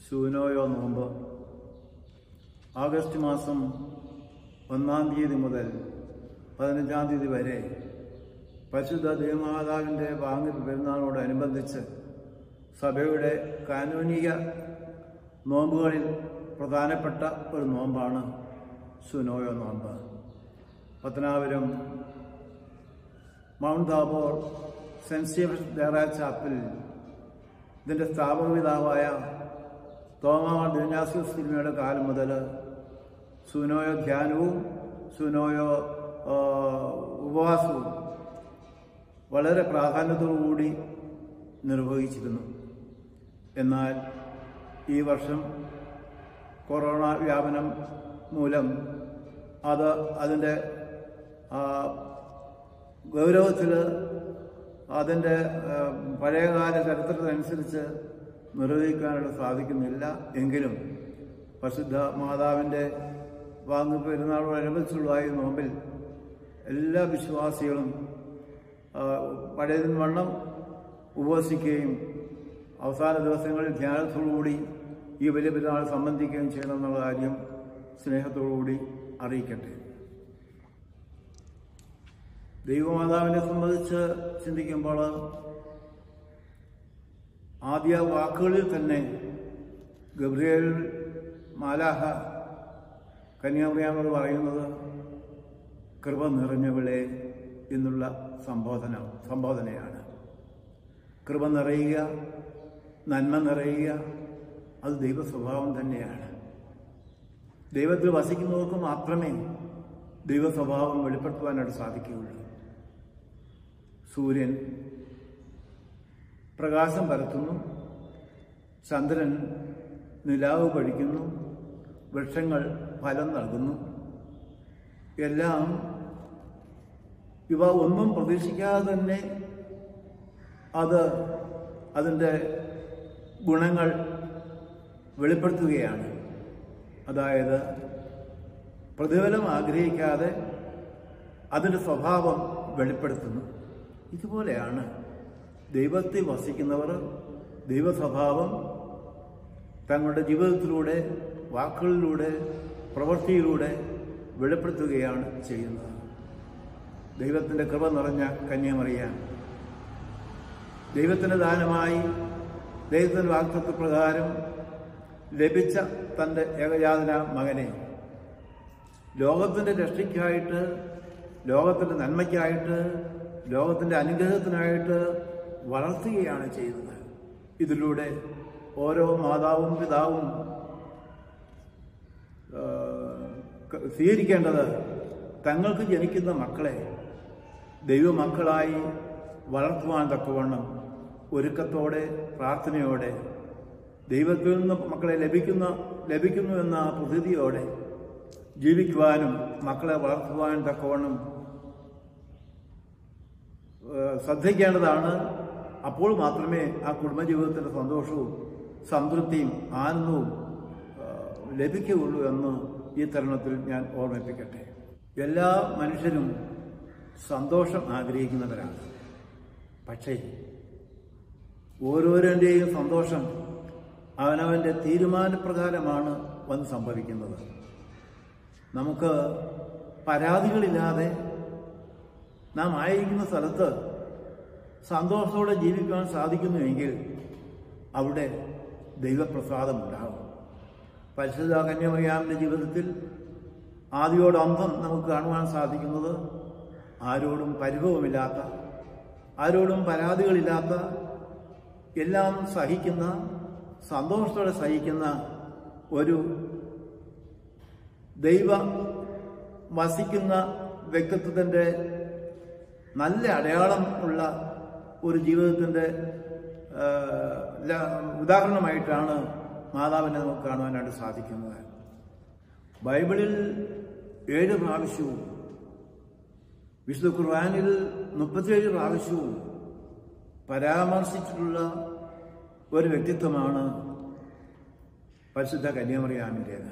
ശൂനോയോ നോമ്പ് ആഗസ്റ്റ് മാസം ഒന്നാം തീയതി മുതൽ പതിനഞ്ചാം തീയതി വരെ പരിശുദ്ധ ദേവമാതാവിൻ്റെ വാങ്ങി പെരുന്നാളിനോടനുബന്ധിച്ച് സഭയുടെ കാനൂനിക നോമ്പുകളിൽ പ്രധാനപ്പെട്ട ഒരു നോമ്പാണ് സുനോയോ നോമ്പ് Pathanapuram Mount Tabor saint Stephen's ദേറാ ചാപ്പിൽ ഇതിൻ്റെ സ്ഥാപകപിതാവായ തോമാ ദിനാസിസ് സിനിമയുടെ കാലം മുതൽ സുനോയോ ധ്യാനവും സുനോയോ ആ, ഉപവാസവും വളരെ പ്രാധാന്യത്തോടുകൂടി നിർവഹിച്ചിരുന്നു എന്നാൽ ഈ വർഷം കൊറോണ വ്യാപനം മൂലം അത് അതിൻ്റെ ഗൗരവത്തിൽ അതിൻ്റെ ആ, പഴയകാല ചരിത്രത്തിനനുസരിച്ച് നിർവഹിക്കാനായിട്ട് സാധിക്കുന്നില്ല എങ്കിലും പരിശുദ്ധ മാതാവിൻ്റെ വാങ്ങു പെരുന്നാളോടനുബന്ധിച്ചുള്ള ഈ നോമ്പിൽ എല്ലാ വിശ്വാസികളും ആ, പഴയതിന് വണ്ണം ഉപവസിക്കുകയും അവസാന ദിവസങ്ങളിൽ ധ്യാനത്തോടുകൂടി ഈ വലിയ പെരുന്നാൾ സംബന്ധിക്കുകയും ചെയ്യണമെന്നുള്ള കാര്യം സ്നേഹത്തോടുകൂടി അറിയിക്കട്ടെ ദൈവമാതാവിനെ സംബന്ധിച്ച് ചിന്തിക്കുമ്പോൾ ആദ്യ വാക്കുകളിൽ തന്നെ ഗബ്രിയേൽ മാലാഹ കന്യാമറിയാമർ പറയുന്നത് കൃപ നിറഞ്ഞവളെ എന്നുള്ള സംബോധന സംബോധനയാണ് കൃപ നിറയുക നന്മ നിറയുക അത് ദൈവ സ്വഭാവം തന്നെയാണ് ദൈവത്തിൽ വസിക്കുന്നവർക്ക് മാത്രമേ ദൈവ സ്വഭാവം വെളിപ്പെടുത്തുവാനായിട്ട് സാധിക്കുകയുള്ളൂ സൂര്യൻ പ്രകാശം പരത്തുന്നു ചന്ദ്രൻ നിലാവ് പഴിക്കുന്നു വൃക്ഷങ്ങൾ ഫലം നൽകുന്നു എല്ലാം ഇവ ഒന്നും പ്രതീക്ഷിക്കാതെ തന്നെ അത് അതിൻ്റെ ഗുണങ്ങൾ വെളിപ്പെടുത്തുകയാണ് അതായത് പ്രതിഫലം ആഗ്രഹിക്കാതെ അതിൻ്റെ സ്വഭാവം വെളിപ്പെടുത്തുന്നു ഇതുപോലെയാണ് ദൈവത്തിൽ വസിക്കുന്നവർ ദൈവസ്വഭാവം തങ്ങളുടെ ജീവിതത്തിലൂടെ വാക്കുകളിലൂടെ പ്രവൃത്തിയിലൂടെ വെളിപ്പെടുത്തുകയാണ് ചെയ്യുന്നത് ദൈവത്തിൻ്റെ കൃപ നിറഞ്ഞ കന്യാമറിയാൻ ദൈവത്തിൻ്റെ ദാനമായി ദൈവത്തിൻ്റെ വാക്തത്വ പ്രകാരം ലഭിച്ച തൻ്റെ ഏകജാതന മകനെ ലോകത്തിൻ്റെ രക്ഷയ്ക്കായിട്ട് ലോകത്തിൻ്റെ നന്മയ്ക്കായിട്ട് ലോകത്തിൻ്റെ അനുഗ്രഹത്തിനായിട്ട് വളർത്തുകയാണ് ചെയ്യുന്നത് ഇതിലൂടെ ഓരോ മാതാവും പിതാവും ആ, ക- സ്വീകരിക്കേണ്ടത് തങ്ങൾക്ക് ജനിക്കുന്ന മക്കളെ ദൈവമക്കളായി വളർത്തുവാൻ തക്കവണ്ണം ഒരുക്കത്തോടെ പ്രാർത്ഥനയോടെ ദൈവത്തിൽ നിന്ന് മക്കളെ ലഭിക്കുന്ന ലഭിക്കുന്നു എന്ന പ്രതീതിയോടെ ജീവിക്കുവാനും മക്കളെ വളർത്തുവാൻ തക്കവണ്ണം ഏഹ് ശ്രദ്ധിക്കേണ്ടതാണ് അപ്പോൾ മാത്രമേ ആ കുടുംബജീവിതത്തിൻ്റെ സന്തോഷവും സംതൃപ്തിയും ആനന്ദവും ഏഹ് ലഭിക്കുകയുള്ളൂ എന്ന് ഈ തരുണത്തിൽ ഞാൻ ഓർമ്മിപ്പിക്കട്ടെ എല്ലാ മനുഷ്യരും സന്തോഷം ആഗ്രഹിക്കുന്നവരാണ് പക്ഷേ ഓരോരുടെയും സന്തോഷം അവനവൻ്റെ തീരുമാനപ്രകാരമാണ് വന്ന് സംഭവിക്കുന്നത് നമുക്ക് പരാതികളില്ലാതെ നാം ആയിരിക്കുന്ന സ്ഥലത്ത് സന്തോഷത്തോടെ ജീവിക്കുവാൻ സാധിക്കുന്നുവെങ്കിൽ അവിടെ ദൈവപ്രസാദം ഉണ്ടാകും പരിശുദ്ധ കന്യമറിയാമിൻ്റെ ജീവിതത്തിൽ ആദ്യോടന്തം നമുക്ക് കാണുവാൻ സാധിക്കുന്നത് ആരോടും പരിഭവമില്ലാത്ത ആരോടും പരാതികളില്ലാത്ത എല്ലാം സഹിക്കുന്ന സന്തോഷത്തോടെ സഹിക്കുന്ന ഒരു ദൈവ വസിക്കുന്ന വ്യക്തിത്വത്തിൻ്റെ നല്ല അടയാളം ഉള്ള ഒരു ജീവിതത്തിൻ്റെ ആ, ല- ഉദാഹരണമായിട്ടാണ് മാതാവിനെ നമുക്ക് കാണുവാനായിട്ട് സാധിക്കുന്നത് ബൈബിളിൽ ഏഴ് പ്രാവശ്യവും വിശുദ്ധ ഖുർആാനിൽ മുപ്പത്തിയേഴ് പ്രാവശ്യവും പരാമർശിച്ചിട്ടുള്ള ഒരു വ്യക്തിത്വമാണ് പരിശുദ്ധ കന്യാമറിയാമിൻ്റേത്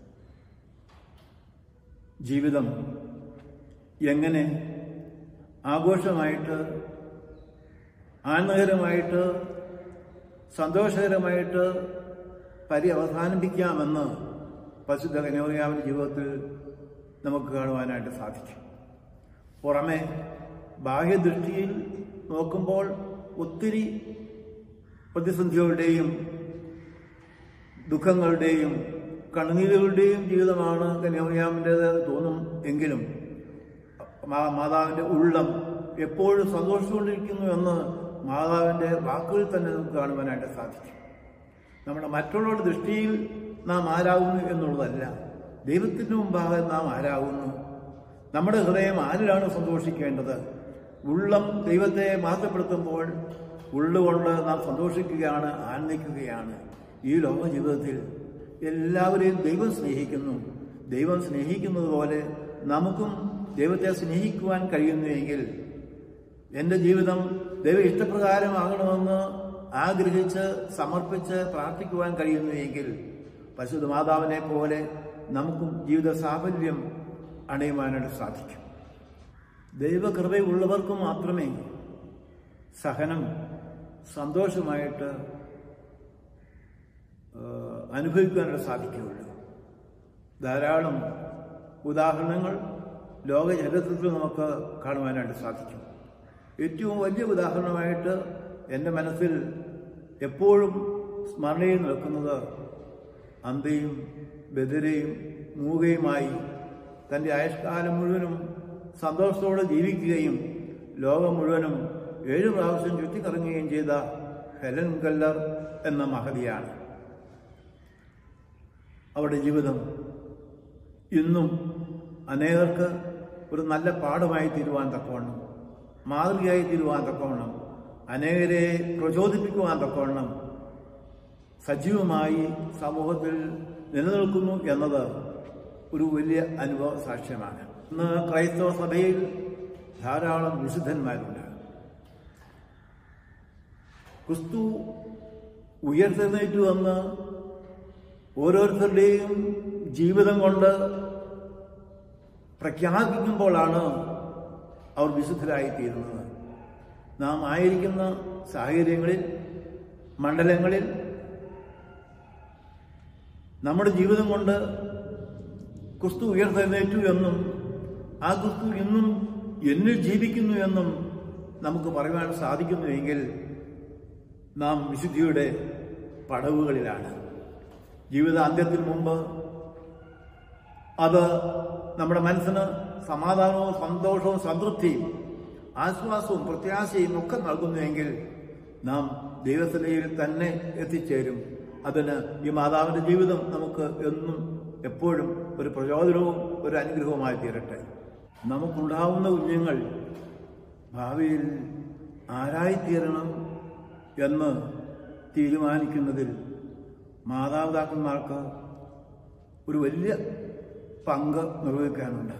ജീവിതം എങ്ങനെ ആഘോഷമായിട്ട് ആനന്ദകരമായിട്ട് സന്തോഷകരമായിട്ട് പര്യവസാനിപ്പിക്കാമെന്ന് പരിശുദ്ധ കന്യാമറിയാമിന്റെ ജീവിതത്തിൽ നമുക്ക് കാണുവാനായിട്ട് സാധിക്കും പുറമെ ബാഹ്യദൃഷ്ടിയിൽ നോക്കുമ്പോൾ ഒത്തിരി പ്രതിസന്ധികളുടെയും ദുഃഖങ്ങളുടെയും കണ്ണുനീരുകളുടെയും ജീവിതമാണ് കന്യാമറിയാമിൻ്റെത് തോന്നും എങ്കിലും മാ- മാതാവിന്റെ ഉള്ളം എപ്പോഴും സന്തോഷിച്ചുകൊണ്ടിരിക്കുന്നു എന്ന് മാതാവിന്റെ വാക്കുകളിൽ തന്നെ നമുക്ക് കാണുവാനായിട്ട് സാധിക്കും നമ്മുടെ മറ്റുള്ളവരുടെ ദൃഷ്ടിയിൽ നാം ആരാകുന്നു എന്നുള്ളതല്ല ദൈവത്തിന് മുമ്പാകെ നാം ആരാകുന്നു നമ്മുടെ ഹൃദയം ആരിലാണ് സന്തോഷിക്കേണ്ടത് ഉള്ളം ദൈവത്തെ മാറ്റപ്പെടുത്തുമ്പോൾ ഉള്ളുകൊണ്ട് നാം സന്തോഷിക്കുകയാണ് ആനന്ദിക്കുകയാണ് ഈ ലോക ജീവിതത്തിൽ എല്ലാവരെയും ദൈവം സ്നേഹിക്കുന്നു ദൈവം സ്നേഹിക്കുന്നത് പോലെ നമുക്കും ദൈവത്തെ സ്നേഹിക്കുവാൻ കഴിയുന്നുവെങ്കിൽ എൻ്റെ ജീവിതം ദൈവ ഇഷ്ടപ്രകാരമാകണമെന്ന് ആഗ്രഹിച്ച് സമർപ്പിച്ച് പ്രാർത്ഥിക്കുവാൻ കഴിയുന്നുവെങ്കിൽ പരിശുദ്ധ മാതാവിനെ പോലെ നമുക്കും ജീവിത സാഫല്യം അണയുവാനായിട്ട് സാധിക്കും ദൈവകൃപയുള്ളവർക്ക് മാത്രമേ സഹനം സന്തോഷമായിട്ട് ഏഹ്, അനുഭവിക്കാനായിട്ട് സാധിക്കുകയുള്ളൂ ധാരാളം ഉദാഹരണങ്ങൾ ലോക ചരിത്രത്തിൽ നമുക്ക് കാണുവാനായിട്ട് സാധിക്കും ഏറ്റവും വലിയ ഉദാഹരണമായിട്ട് എൻ്റെ മനസ്സിൽ എപ്പോഴും സ്മരണയിൽ നിൽക്കുന്നത് അന്തയും ബദിരയും മൂകയുമായി തൻ്റെ ആയുഷ്കാലം മുഴുവനും സന്തോഷത്തോടെ ജീവിക്കുകയും ലോകം മുഴുവനും ഏഴു പ്രാവശ്യം ചുറ്റിക്കറങ്ങുകയും ചെയ്ത ഹെലൻ കല്ലർ എന്ന മഹതിയാണ് അവരുടെ ജീവിതം ഇന്നും അനേകർക്ക് ഒരു നല്ല പാഠമായി തീരുവാൻ തക്കവണ്ണം മാതൃകയായി തീരുവാൻ തക്കവണ്ണം അനേകരെ പ്രചോദിപ്പിക്കുവാൻ തക്കവണ്ണം സജീവമായി സമൂഹത്തിൽ നിലനിൽക്കുന്നു എന്നത് ഒരു വലിയ അനുഭവ സാക്ഷ്യമാണ് ഇന്ന് ക്രൈസ്തവ സഭയിൽ ധാരാളം വിശുദ്ധന്മാരുണ്ട് ക്രിസ്തു ഉയർത്തെഴുന്നേറ്റു വന്ന് ഓരോരുത്തരുടെയും ജീവിതം കൊണ്ട് പ്രഖ്യാപിക്കുമ്പോഴാണ് അവർ വിശുദ്ധരായിത്തീരുന്നത് നാം ആയിരിക്കുന്ന സാഹചര്യങ്ങളിൽ മണ്ഡലങ്ങളിൽ നമ്മുടെ ജീവിതം കൊണ്ട് ക്രിസ്തു ഉയർത്തെഴുന്നേറ്റു എന്നും ആ ക്രിസ്തു ഇന്നും എന്നിൽ ജീവിക്കുന്നു എന്നും നമുക്ക് പറയുവാൻ സാധിക്കുന്നുവെങ്കിൽ നാം വിശുദ്ധിയുടെ പടവുകളിലാണ് ജീവിതാന്ത്യത്തിന് മുമ്പ് അത് നമ്മുടെ മനസ്സിന് സമാധാനവും സന്തോഷവും സംതൃപ്തിയും ആശ്വാസവും പ്രത്യാശയും ഒക്കെ നൽകുന്നുവെങ്കിൽ നാം ദൈവത്തിനയിൽ തന്നെ എത്തിച്ചേരും അതിന് ഈ മാതാവിന്റെ ജീവിതം നമുക്ക് എന്നും എപ്പോഴും ഒരു പ്രചോദനവും ഒരു അനുഗ്രഹവുമായി തീരട്ടെ നമുക്കുണ്ടാവുന്ന കുഞ്ഞുങ്ങൾ ഭാവിയിൽ ആരായിത്തീരണം എന്ന് തീരുമാനിക്കുന്നതിൽ മാതാപിതാക്കന്മാർക്ക് ഒരു വലിയ പങ്ക് നിർവഹിക്കാനുണ്ട്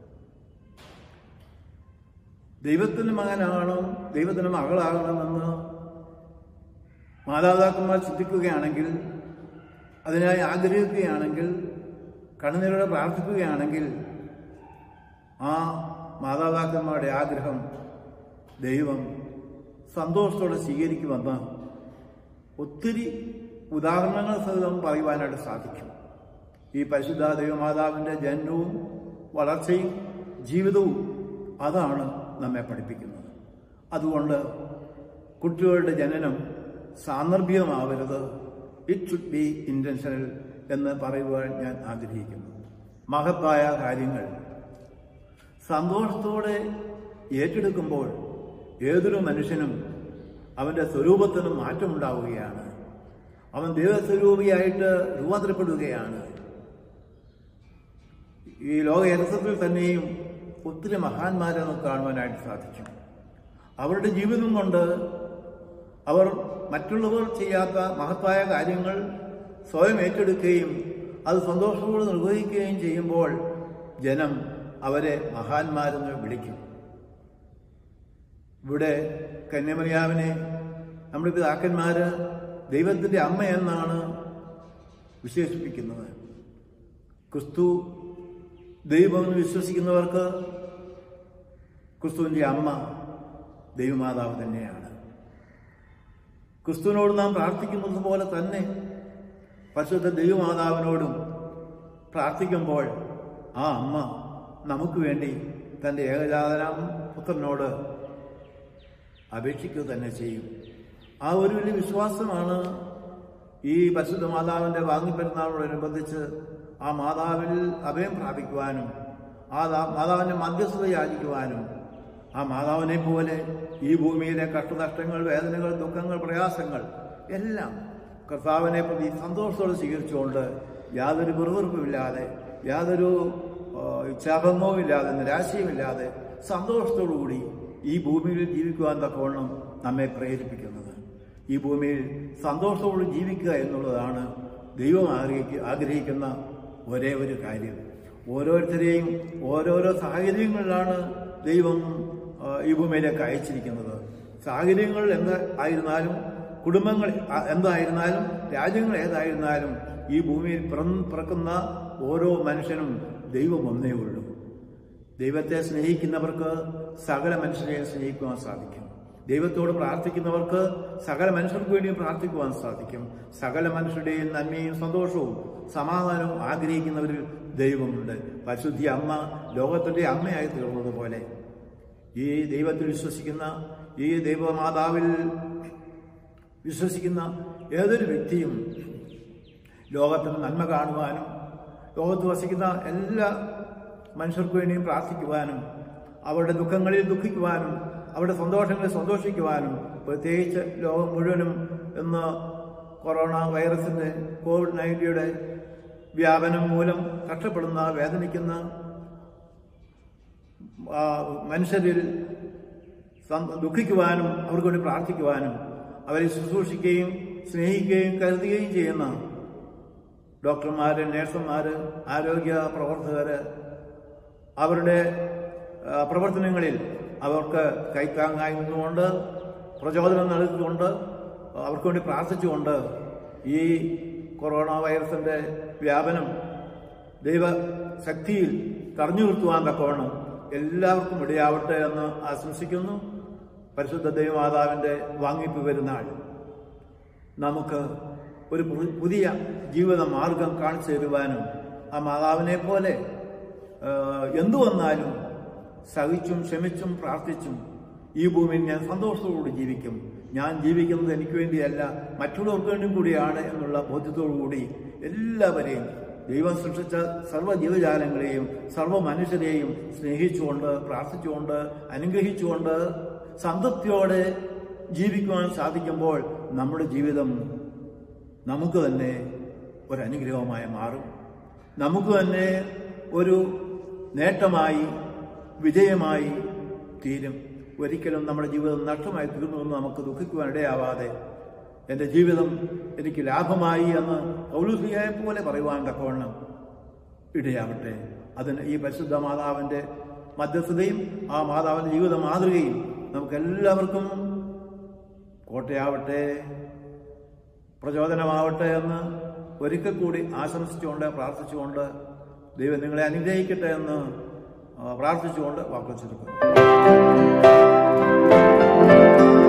ദൈവത്തിന് മകനാകണം ദൈവത്തിന് മകളാകണമെന്ന് മാതാപിതാക്കന്മാർ ചിന്തിക്കുകയാണെങ്കിൽ അതിനായി ആഗ്രഹിക്കുകയാണെങ്കിൽ കണ്ണുനീരോടെ പ്രാർത്ഥിക്കുകയാണെങ്കിൽ ആ മാതാപിതാക്കന്മാരുടെ ആഗ്രഹം ദൈവം സന്തോഷത്തോടെ സ്വീകരിക്കുമെന്ന് ഒത്തിരി ഉദാഹരണങ്ങൾ സഹിതം പറയുവാനായിട്ട് സാധിക്കും ഈ പരിശുദ്ധ ദൈവമാതാവിൻ്റെ ജനനവും വളർച്ചയും ജീവിതവും അതാണ് നമ്മെ പഠിപ്പിക്കുന്നത് അതുകൊണ്ട് കുട്ടികളുടെ ജനനം സാന്ദർഭികമാവരുത് ഇറ്റ് ഷുഡ് ബി ഇൻറ്റൻഷനൽ എന്ന് പറയുവാൻ ഞാൻ ആഗ്രഹിക്കുന്നു മഹത്തായ കാര്യങ്ങൾ സന്തോഷത്തോടെ ഏറ്റെടുക്കുമ്പോൾ ഏതൊരു മനുഷ്യനും അവന്റെ സ്വരൂപത്തിന് മാറ്റമുണ്ടാവുകയാണ് അവൻ ദൈവസ്വരൂപിയായിട്ട് രൂപാന്തരപ്പെടുകയാണ് ഈ ലോക ചരിത്രത്തിൽ തന്നെയും ഒത്തിരി മഹാന്മാരെ നമുക്ക് കാണുവാനായിട്ട് സാധിക്കും അവരുടെ ജീവിതം കൊണ്ട് അവർ മറ്റുള്ളവർ ചെയ്യാത്ത മഹത്തായ കാര്യങ്ങൾ സ്വയം ഏറ്റെടുക്കുകയും അത് സന്തോഷത്തോടെ നിർവഹിക്കുകയും ചെയ്യുമ്പോൾ ജനം അവരെ മഹാന്മാരെന്ന് വിളിക്കും ഇവിടെ കന്യമറിയാവിനെ നമ്മുടെ പിതാക്കന്മാര് ദൈവത്തിന്റെ അമ്മ എന്നാണ് വിശേഷിപ്പിക്കുന്നത് ക്രിസ്തു ദൈവമെന്ന് വിശ്വസിക്കുന്നവർക്ക് ക്രിസ്തുവിന്റെ അമ്മ ദൈവമാതാവ് തന്നെയാണ് ക്രിസ്തുവിനോട് നാം പ്രാർത്ഥിക്കുന്നത് പോലെ തന്നെ പരിശുദ്ധ ദൈവമാതാവിനോടും പ്രാർത്ഥിക്കുമ്പോൾ ആ അമ്മ നമുക്ക് വേണ്ടി തൻ്റെ ഏകജാതനാം പുത്രനോട് അപേക്ഷിക്കുക തന്നെ ചെയ്യും ആ ഒരു വലിയ വിശ്വാസമാണ് ഈ പരിശുദ്ധ മാതാവിൻ്റെ വാങ്ങിപ്പെരുന്നാളോടനുബന്ധിച്ച് ആ മാതാവിൽ അഭയം പ്രാപിക്കുവാനും ആ ദാ- മാതാവിൻ്റെ മധ്യസ്ഥത യാചിക്കുവാനും ആ മാതാവിനെ പോലെ ഈ ഭൂമിയിലെ കഷ്ടനഷ്ടങ്ങൾ വേദനകൾ ദുഃഖങ്ങൾ പ്രയാസങ്ങൾ എല്ലാം കർത്താവിനെ പ്രതി സന്തോഷത്തോടെ സ്വീകരിച്ചുകൊണ്ട് യാതൊരു വെറുവെറുപ്പുമില്ലാതെ യാതൊരു ആ, ഇച്ഛാഭംഗവും ഇല്ലാതെ നിരാശയുമില്ലാതെ സന്തോഷത്തോടുകൂടി ഈ ഭൂമിയിൽ ജീവിക്കുവാൻ തക്കവണ്ണം നമ്മെ പ്രേരിപ്പിക്കുന്നത് ഈ ഭൂമിയിൽ സന്തോഷത്തോടെ ജീവിക്കുക എന്നുള്ളതാണ് ദൈവം ആഗ്രഹിക്ക ആഗ്രഹിക്കുന്ന ഒരേ ഒരു കാര്യം ഓരോരുത്തരെയും ഓരോരോ സാഹചര്യങ്ങളിലാണ് ദൈവം ആ, ഈ ഭൂമിയിലേക്ക് അയച്ചിരിക്കുന്നത് സാഹചര്യങ്ങൾ എന്ത് ആയിരുന്നാലും കുടുംബങ്ങൾ ആ- എന്തായിരുന്നാലും രാജ്യങ്ങൾ ഏതായിരുന്നാലും ഈ ഭൂമിയിൽ പിറന്ന് പിറക്കുന്ന ഓരോ മനുഷ്യനും ദൈവം ഒന്നേ ഉള്ളൂ ദൈവത്തെ സ്നേഹിക്കുന്നവർക്ക് സകല മനുഷ്യരെയും സ്നേഹിക്കുവാൻ സാധിക്കും ദൈവത്തോട് പ്രാർത്ഥിക്കുന്നവർക്ക് സകല മനുഷ്യർക്ക് വേണ്ടിയും പ്രാർത്ഥിക്കുവാൻ സാധിക്കും സകല മനുഷ്യരുടെയും നന്മയും സന്തോഷവും സമാധാനവും ആഗ്രഹിക്കുന്നവരിൽ ദൈവമുണ്ട് പരിശുദ്ധി അമ്മ ലോകത്തിന്റെ അമ്മയായി തീർന്നതുപോലെ ഈ ദൈവത്തിൽ വിശ്വസിക്കുന്ന ഈ ദൈവമാതാവിൽ വിശ്വസിക്കുന്ന ഏതൊരു വ്യക്തിയും ലോകത്തിന് നന്മ കാണുവാനും ലോകത്ത് വസിക്കുന്ന എല്ലാ മനുഷ്യർക്ക് വേണ്ടിയും പ്രാർത്ഥിക്കുവാനും അവരുടെ ദുഃഖങ്ങളിൽ ദുഃഖിക്കുവാനും അവരുടെ സന്തോഷങ്ങളിൽ സന്തോഷിക്കുവാനും പ്രത്യേകിച്ച് ലോകം മുഴുവനും ഇന്ന് കൊറോണ വൈറസിന്റെ കോവിഡ് നയൻറ്റിയുടെ വ്യാപനം മൂലം കഷ്ടപ്പെടുന്ന വേദനിക്കുന്ന ആ, മനുഷ്യരിൽ സം- ദുഃഖിക്കുവാനും അവർക്ക് വേണ്ടി പ്രാർത്ഥിക്കുവാനും അവരെ ശുശ്രൂഷിക്കുകയും സ്നേഹിക്കുകയും കരുതുകയും ചെയ്യുന്ന ഡോക്ടർമാര് നഴ്സുമാര് ആരോഗ്യ പ്രവർത്തകര് അവരുടെ ആ, പ്രവർത്തനങ്ങളിൽ അവർക്ക് കൈത്താങ്ങായി നിന്നുകൊണ്ട് പ്രചോദനം നൽകിക്കൊണ്ട് അവർക്ക് വേണ്ടി പ്രാർത്ഥിച്ചുകൊണ്ട് ഈ കൊറോണ വൈറസിന്റെ വ്യാപനം ദൈവശക്തിയിൽ തടഞ്ഞു നിർത്തുവാൻ തക്കവണ്ണം എല്ലാവർക്കും ഇടയാവട്ടെ എന്ന് ആശംസിക്കുന്നു പരിശുദ്ധ ദൈവമാതാവിന്റെ വാങ്ങിപ്പ് പെരുന്നാൾ നമുക്ക് ഒരു പു- പുതിയ ജീവിത മാർഗം കാണിച്ചു തരുവാനും ആ മാതാവിനെ പോലെ ആ, എന്തു വന്നാലും സഹിച്ചും ക്ഷമിച്ചും പ്രാർത്ഥിച്ചും ഈ ഭൂമിയിൽ ഞാൻ സന്തോഷത്തോടുകൂടി ജീവിക്കും ഞാൻ ജീവിക്കുന്നത് എനിക്ക് വേണ്ടിയല്ല മറ്റുള്ളവർക്ക് വേണ്ടിയും കൂടിയാണ് എന്നുള്ള ബോധ്യത്തോടുകൂടി എല്ലാവരെയും ദൈവം സൃഷ്ടിച്ച സർവ്വ ജീവജാലങ്ങളെയും സർവ്വ മനുഷ്യരെയും സ്നേഹിച്ചുകൊണ്ട് പ്രാർത്ഥിച്ചുകൊണ്ട് അനുഗ്രഹിച്ചുകൊണ്ട് സംതൃപ്തിയോടെ ജീവിക്കുവാൻ സാധിക്കുമ്പോൾ നമ്മുടെ ജീവിതം നമുക്ക് തന്നെ ഒരു അനുഗ്രഹമായി മാറും നമുക്ക് തന്നെ ഒരു നേട്ടമായി വിജയമായി തീരും ഒരിക്കലും നമ്മുടെ ജീവിതം നഷ്ടമായി തീർന്നുവെന്ന് നമുക്ക് ദുഃഖിക്കുവാൻ ഇടയാവാതെ എൻ്റെ ജീവിതം എനിക്ക് ലാഭമായി എന്ന് പൗലുസിയെ പോലെ പറയുവാൻ തക്കവണ്ണം ഇടയാവട്ടെ അതിന് ഈ പരിശുദ്ധ മാതാവിൻ്റെ മധ്യസ്ഥതയും ആ മാതാവിൻ്റെ ജീവിത മാതൃകയും നമുക്ക് എല്ലാവർക്കും കോട്ടയാവട്ടെ പ്രചോദനമാവട്ടെ എന്ന് ഒരിക്കൽ കൂടി ആശംസിച്ചുകൊണ്ട് പ്രാർത്ഥിച്ചുകൊണ്ട് ദൈവം നിങ്ങളെ അനുഗ്രഹിക്കട്ടെ എന്ന് ആ, പ്രാർത്ഥിച്ചുകൊണ്ട് വാക്കുവച്ചിരിക്കുന്നു